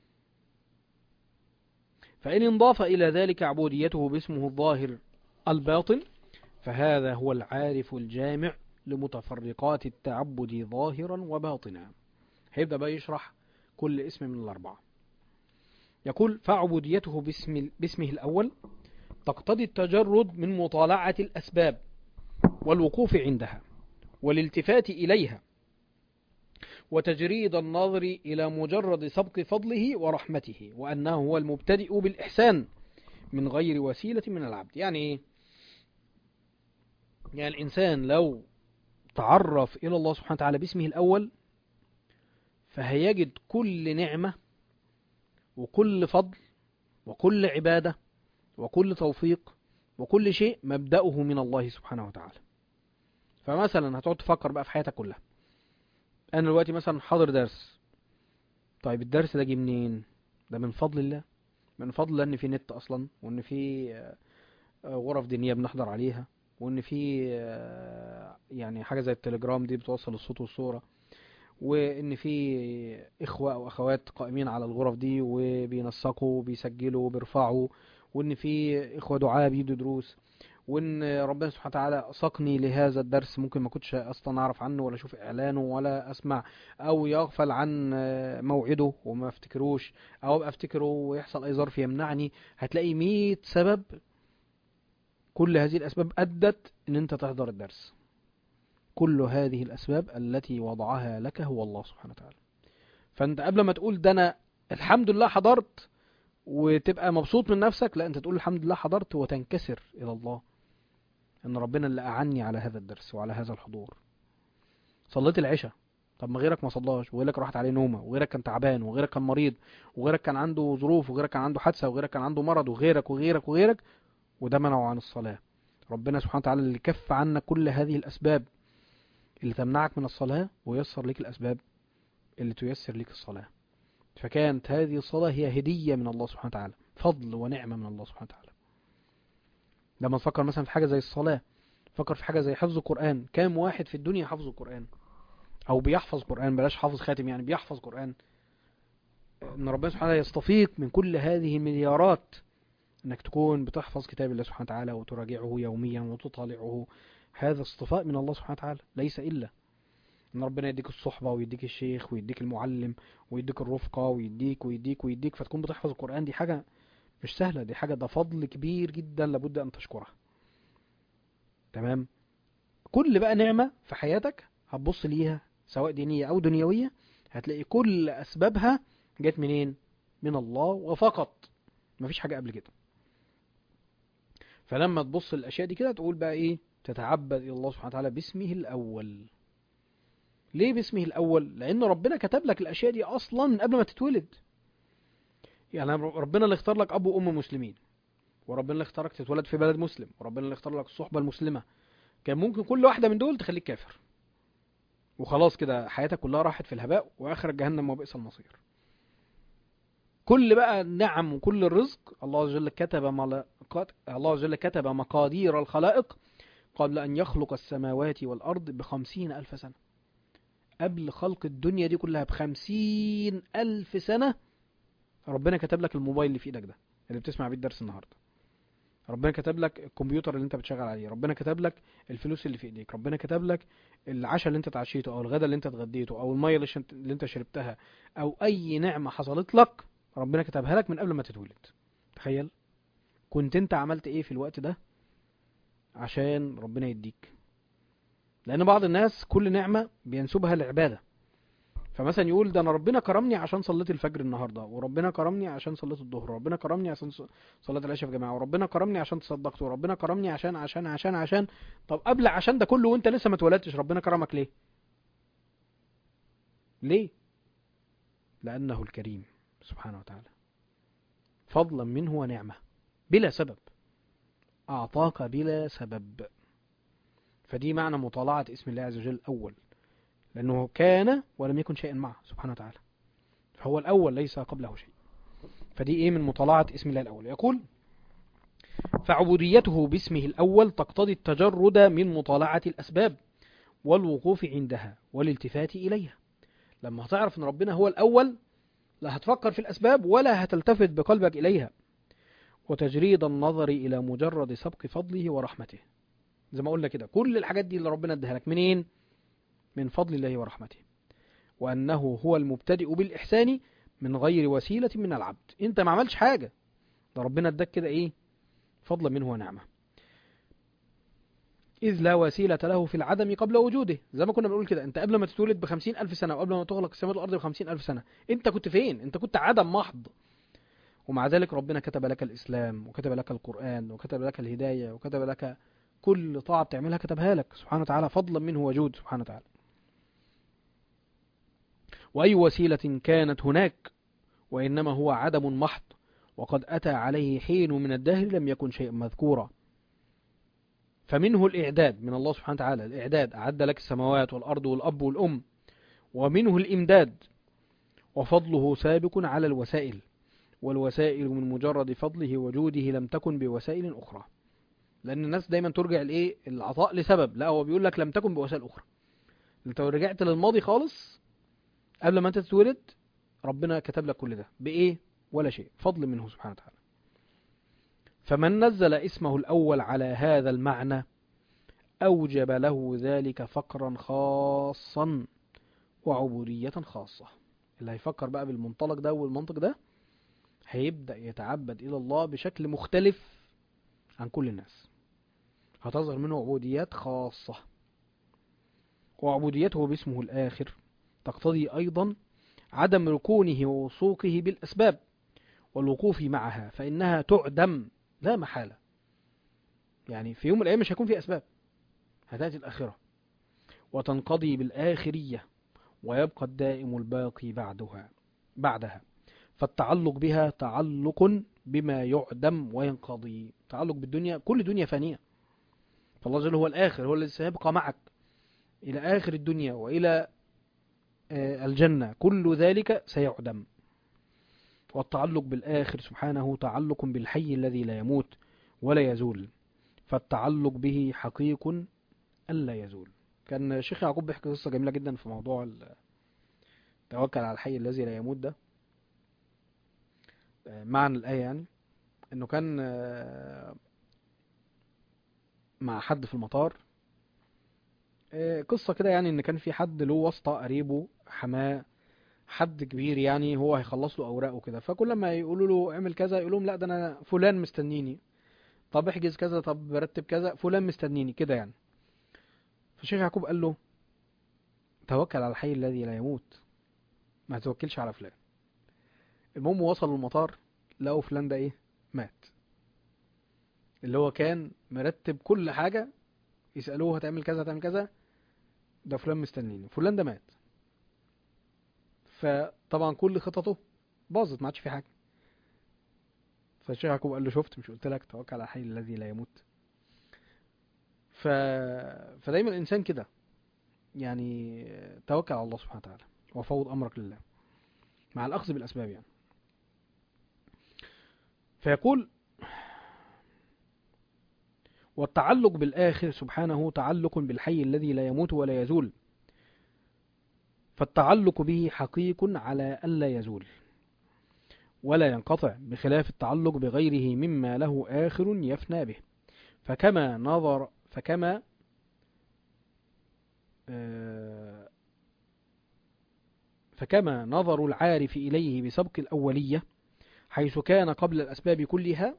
فإن انضاف إلى ذلك عبوديته باسمه الظاهر الباطن فهذا هو العارف الجامع لمتفرقات التعبد ظاهرا وباطنا هيبدأ بقى يشرح كل اسم من الأربعة يقول فعبوديته باسم باسمه الأول تقتضي التجرد من مطالعة الأسباب والوقوف عندها والالتفات إليها وتجريد النظر إلى مجرد سبق فضله ورحمته وأنه هو المبتدئ بالإحسان من غير وسيلة من العبد يعني إيه؟ يعني الإنسان لو تعرف إلى الله سبحانه وتعالى باسمه الأول فهيجد كل نعمة وكل فضل وكل عبادة وكل توفيق وكل شيء مبدأه من الله سبحانه وتعالى فمثلا هتقعد تفكر بقى في حياتك كلها انا دلوقتي مثلا حاضر درس طيب الدرس ده جه منين ده من فضل الله من فضل الله ان في نت اصلا وان في آه، آه، غرف دينيه بنحضر عليها وان في آه، يعني حاجه زي التليجرام دي بتوصل الصوت والصوره وان في اخوه او اخوات قائمين على الغرف دي وبينسقوا وبيسجلوا وبيرفعوا وان في اخوه دعاء بيدوا دروس وان ربنا سبحانه وتعالى ساقني لهذا الدرس ممكن ما كنتش اصلا اعرف عنه ولا اشوف اعلانه ولا اسمع او يغفل عن موعده وما افتكروش او ابقى افتكره ويحصل اي ظرف يمنعني هتلاقي 100 سبب كل هذه الاسباب ادت ان انت تحضر الدرس كل هذه الاسباب التي وضعها لك هو الله سبحانه وتعالى فانت قبل ما تقول ده انا الحمد لله حضرت وتبقى مبسوط من نفسك لا انت تقول الحمد لله حضرت وتنكسر الى الله ان ربنا اللي اعني على هذا الدرس وعلى هذا الحضور صليت العشاء طب ما غيرك ما صلاش وغيرك راحت عليه نومه وغيرك كان تعبان وغيرك كان مريض وغيرك كان عنده ظروف وغيرك كان عنده حادثه وغيرك كان عنده مرض وغيرك وغيرك وغيرك وده منعه عن الصلاه ربنا سبحانه وتعالى اللي كف عنك كل هذه الاسباب اللي تمنعك من الصلاه ويسر لك الاسباب اللي تيسر لك الصلاه فكانت هذه الصلاه هي هديه من الله سبحانه وتعالى فضل ونعمه من الله سبحانه وتعالى لما تفكر مثلا في حاجه زي الصلاه فكر في حاجه زي حفظ القران كام واحد في الدنيا حفظ القران او بيحفظ قران بلاش حافظ خاتم يعني بيحفظ قران ان ربنا سبحانه وتعالى يستفيق من كل هذه المليارات انك تكون بتحفظ كتاب الله سبحانه وتعالى وتراجعه يوميا وتطالعه هذا اصطفاء من الله سبحانه وتعالى ليس الا ان ربنا يديك الصحبه ويديك الشيخ ويديك المعلم ويديك الرفقه ويديك ويديك ويديك فتكون بتحفظ القران دي حاجه مش سهله دي حاجه ده فضل كبير جدا لابد ان تشكرها تمام كل بقى نعمه في حياتك هتبص ليها سواء دينيه او دنيويه هتلاقي كل اسبابها جت منين من الله وفقط مفيش حاجه قبل كده فلما تبص الاشياء دي كده تقول بقى ايه تتعبد الى الله سبحانه وتعالى باسمه الاول ليه باسمه الاول لان ربنا كتب لك الاشياء دي اصلا من قبل ما تتولد يعني ربنا اللي اختار لك اب وام مسلمين وربنا اللي اختارك تتولد في بلد مسلم وربنا اللي اختار لك الصحبه المسلمه كان ممكن كل واحده من دول تخليك كافر وخلاص كده حياتك كلها راحت في الهباء واخرك جهنم وبئس المصير كل بقى النعم وكل الرزق الله عز وجل كتب مل... الله عز وجل كتب مقادير الخلائق قبل أن يخلق السماوات والأرض بخمسين ألف سنة قبل خلق الدنيا دي كلها بخمسين ألف سنة ربنا كتب لك الموبايل اللي في إيدك ده اللي بتسمع بيه الدرس النهاردة ربنا كتب لك الكمبيوتر اللي انت بتشغل عليه ربنا كتب لك الفلوس اللي في ايديك ربنا كتب لك العشاء اللي انت اتعشيته او الغداء اللي انت اتغديته او الميه اللي, شنت... اللي انت شربتها او اي نعمه حصلت لك ربنا كتبها لك من قبل ما تتولد تخيل كنت انت عملت ايه في الوقت ده عشان ربنا يديك لان بعض الناس كل نعمه بينسبها للعباده فمثلا يقول ده انا ربنا كرمني عشان صليت الفجر النهارده وربنا كرمني عشان صليت الظهر وربنا كرمني عشان صليت العشاء في جماعه وربنا كرمني عشان تصدقت وربنا كرمني عشان عشان عشان عشان طب قبل عشان ده كله وانت لسه ما اتولدتش ربنا كرمك ليه ليه لأنه الكريم سبحانه وتعالى فضلا منه ونعمة بلا سبب أعطاك بلا سبب فدي معنى مطالعة اسم الله عز وجل الأول لأنه كان ولم يكن شيئا معه سبحانه وتعالى فهو الأول ليس قبله شيء فدي إيه من مطالعة اسم الله الأول يقول فعبوديته باسمه الأول تقتضي التجرد من مطالعة الأسباب والوقوف عندها والالتفات إليها لما هتعرف أن ربنا هو الأول لا هتفكر في الأسباب ولا هتلتفت بقلبك إليها وتجريد النظر إلى مجرد سبق فضله ورحمته زي ما قلنا كده كل الحاجات دي اللي ربنا اداها لك منين من فضل الله ورحمته وأنه هو المبتدئ بالإحسان من غير وسيلة من العبد انت ما عملش حاجة ده ربنا اداك كده ايه فضلا منه ونعمة إذ لا وسيلة له في العدم قبل وجوده زي ما كنا بنقول كده انت قبل ما تتولد بخمسين ألف سنة وقبل ما تخلق السماوات والأرض بخمسين ألف سنة انت كنت فين انت كنت عدم محض ومع ذلك ربنا كتب لك الإسلام وكتب لك القرآن وكتب لك الهداية وكتب لك كل طاعة بتعملها كتبها لك سبحانه وتعالى فضلا منه وجود سبحانه وتعالى وأي وسيلة كانت هناك وإنما هو عدم محض وقد أتى عليه حين من الدهر لم يكن شيئا مذكورا فمنه الإعداد من الله سبحانه وتعالى الإعداد أعد لك السماوات والأرض والأب والأم ومنه الإمداد وفضله سابق على الوسائل والوسائل من مجرد فضله وجوده لم تكن بوسائل أخرى لأن الناس دايما ترجع الإيه العطاء لسبب لا هو بيقول لك لم تكن بوسائل أخرى انت لو رجعت للماضي خالص قبل ما انت تتولد ربنا كتب لك كل ده بإيه ولا شيء فضل منه سبحانه وتعالى فمن نزل اسمه الأول على هذا المعنى أوجب له ذلك فقرا خاصا وعبودية خاصة اللي هيفكر بقى بالمنطلق ده والمنطق ده هيبدأ يتعبد إلى الله بشكل مختلف عن كل الناس هتظهر منه عبوديات خاصة وعبوديته باسمه الآخر تقتضي أيضا عدم ركونه ووثوقه بالأسباب والوقوف معها فإنها تعدم لا محالة يعني في يوم من الأيام مش هيكون في أسباب هتأتي الآخرة وتنقضي بالآخرية ويبقى الدائم الباقي بعدها بعدها فالتعلق بها تعلق بما يعدم وينقضي تعلق بالدنيا كل دنيا فانية فالله جل هو الآخر هو الذي سيبقى معك إلى آخر الدنيا وإلى الجنة كل ذلك سيعدم والتعلق بالآخر سبحانه تعلق بالحي الذي لا يموت ولا يزول فالتعلق به حقيق ألا يزول كان الشيخ يعقوب بيحكي قصة جميلة جدا في موضوع التوكل على الحي الذي لا يموت ده معنى الآية يعني انه كان مع حد في المطار قصة كده يعني ان كان في حد له واسطة قريبه حماه حد كبير يعني هو هيخلص له اوراقه كده فكل ما يقولوا له اعمل كذا يقول لهم لا ده انا فلان مستنيني طب احجز كذا طب رتب كذا فلان مستنيني كده يعني فالشيخ يعقوب قال له توكل على الحي الذي لا يموت ما تتوكلش على فلان المهم وصل المطار لقوا فلان ده ايه مات اللي هو كان مرتب كل حاجة يسألوه هتعمل كذا هتعمل كذا ده فلان مستنيني فلان ده مات فطبعا كل خططه باظت ما عادش في حاجة فالشيخ يعقوب قال له شفت مش قلت لك توكل على الحي الذي لا يموت ف... فدايما الإنسان كده يعني توكل على الله سبحانه وتعالى وفوض أمرك لله مع الأخذ بالأسباب يعني فيقول والتعلق بالآخر سبحانه تعلق بالحي الذي لا يموت ولا يزول فالتعلق به حقيق على ألا يزول ولا ينقطع بخلاف التعلق بغيره مما له آخر يفنى به فكما نظر فكما فكما نظر العارف إليه بسبق الأولية حيث كان قبل الأسباب كلها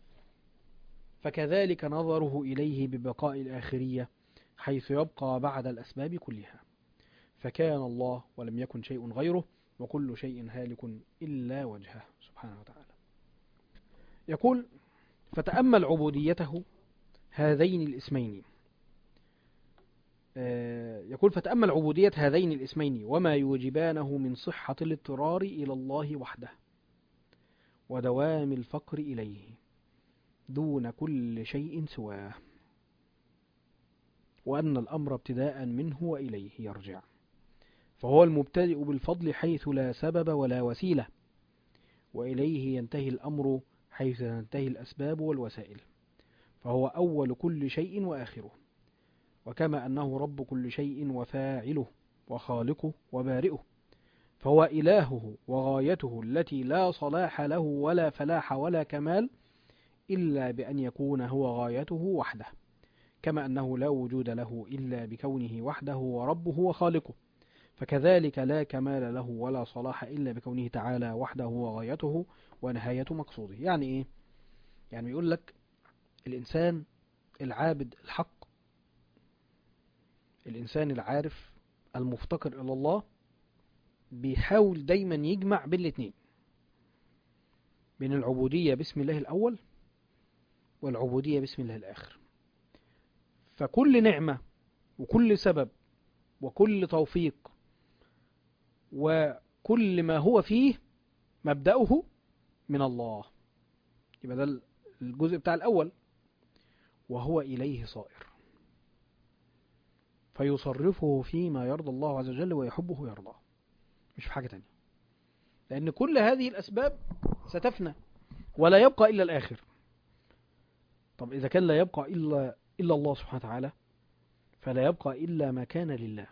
فكذلك نظره إليه ببقاء الآخرية حيث يبقى بعد الأسباب كلها فكان الله ولم يكن شيء غيره وكل شيء هالك إلا وجهه سبحانه وتعالى يقول فتأمل عبوديته هذين الاسمين آه، يقول فتأمل عبودية هذين الاسمين وما يوجبانه من صحة الاضطرار إلى الله وحده ودوام الفقر إليه دون كل شيء سواه وأن الأمر ابتداء منه وإليه يرجع فهو المبتدئ بالفضل حيث لا سبب ولا وسيلة وإليه ينتهي الأمر حيث تنتهي الأسباب والوسائل فهو أول كل شيء وآخره وكما أنه رب كل شيء وفاعله وخالقه وبارئه فهو إلهه وغايته التي لا صلاح له ولا فلاح ولا كمال إلا بأن يكون هو غايته وحده كما أنه لا وجود له إلا بكونه وحده وربه وخالقه فكذلك لا كمال له ولا صلاح إلا بكونه تعالى وحده وغايته ونهاية مقصوده يعني إيه؟ يعني يقول لك الإنسان العابد الحق الإنسان العارف المفتقر إلى الله بيحاول دايما يجمع بين الاتنين بين العبودية باسم الله الأول والعبودية باسم الله الآخر فكل نعمة وكل سبب وكل توفيق وكل ما هو فيه مبدأه من الله يبقى ده الجزء بتاع الأول وهو إليه صائر فيصرفه فيما يرضى الله عز وجل ويحبه ويرضاه مش في حاجة تانية لأن كل هذه الأسباب ستفنى ولا يبقى إلا الآخر طب إذا كان لا يبقى إلا إلا الله سبحانه وتعالى فلا يبقى إلا ما كان لله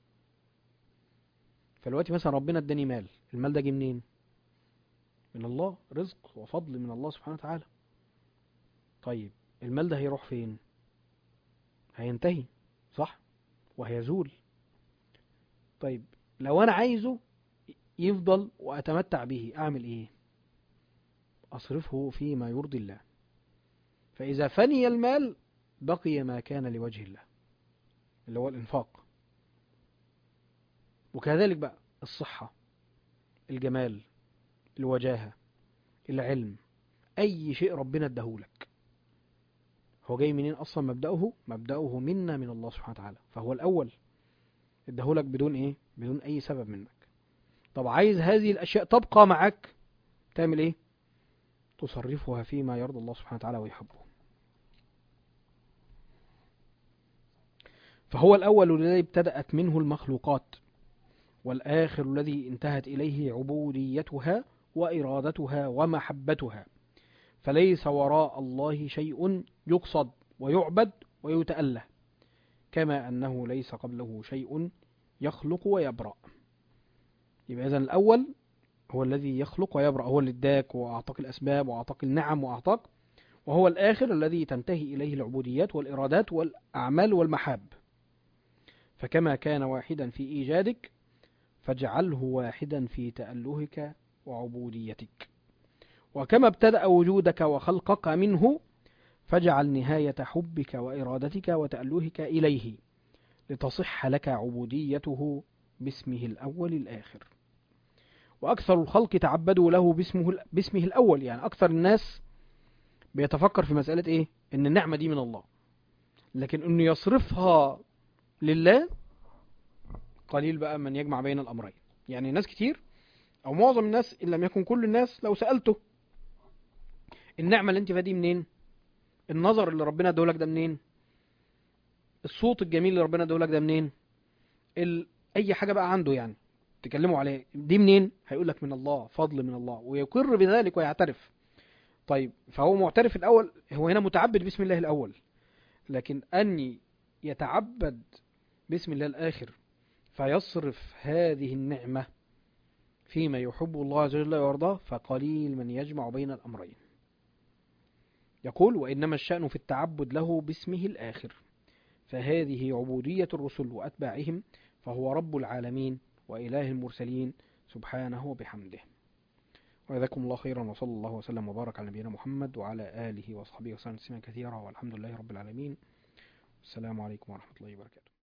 فالوقت مثلا ربنا اداني مال المال ده جه منين من الله رزق وفضل من الله سبحانه وتعالى طيب المال ده هيروح فين هينتهي صح وهيزول طيب لو انا عايزه يفضل واتمتع به اعمل ايه اصرفه فيما يرضي الله فاذا فني المال بقي ما كان لوجه الله اللي هو الانفاق وكذلك بقى الصحة الجمال الوجاهة العلم أي شيء ربنا اداهولك هو جاي منين أصلا مبدأه مبدأه منا من الله سبحانه وتعالى فهو الأول اداهولك بدون إيه بدون أي سبب منك طب عايز هذه الأشياء تبقى معك تعمل إيه تصرفها فيما يرضى الله سبحانه وتعالى ويحبه فهو الأول الذي ابتدأت منه المخلوقات والآخر الذي انتهت إليه عبوديتها وإرادتها ومحبتها فليس وراء الله شيء يقصد ويعبد ويتأله كما أنه ليس قبله شيء يخلق ويبرأ يبقى إذن الأول هو الذي يخلق ويبرأ هو اللي اداك وأعطاك الأسباب وأعطاك النعم وأعطاك وهو الآخر الذي تنتهي إليه العبوديات والإرادات والأعمال والمحاب فكما كان واحدا في إيجادك فاجعله واحدا في تألهك وعبوديتك وكما ابتدأ وجودك وخلقك منه فاجعل نهاية حبك وإرادتك وتألهك إليه لتصح لك عبوديته باسمه الأول الآخر وأكثر الخلق تعبدوا له باسمه, باسمه الأول يعني أكثر الناس بيتفكر في مسألة إيه إن النعمة دي من الله لكن إنه يصرفها لله قليل بقى من يجمع بين الأمرين يعني ناس كتير أو معظم الناس إن لم يكن كل الناس لو سألته النعمة اللي انت فيها دي منين النظر اللي ربنا ادولك ده منين الصوت الجميل اللي ربنا ادولك ده منين ال... اي حاجة بقى عنده يعني تكلموا عليه دي منين هيقول لك من الله فضل من الله ويقر بذلك ويعترف طيب فهو معترف الأول هو هنا متعبد باسم الله الأول لكن أني يتعبد باسم الله الآخر فيصرف هذه النعمة فيما يحب الله عز وجل ويرضاه فقليل من يجمع بين الأمرين يقول وإنما الشأن في التعبد له باسمه الآخر فهذه عبودية الرسل وأتباعهم فهو رب العالمين وإله المرسلين سبحانه وبحمده وجزاكم الله خيرا وصلى الله وسلم وبارك على نبينا محمد وعلى آله وصحبه وسلم تسليما كثيرا والحمد لله رب العالمين السلام عليكم ورحمة الله وبركاته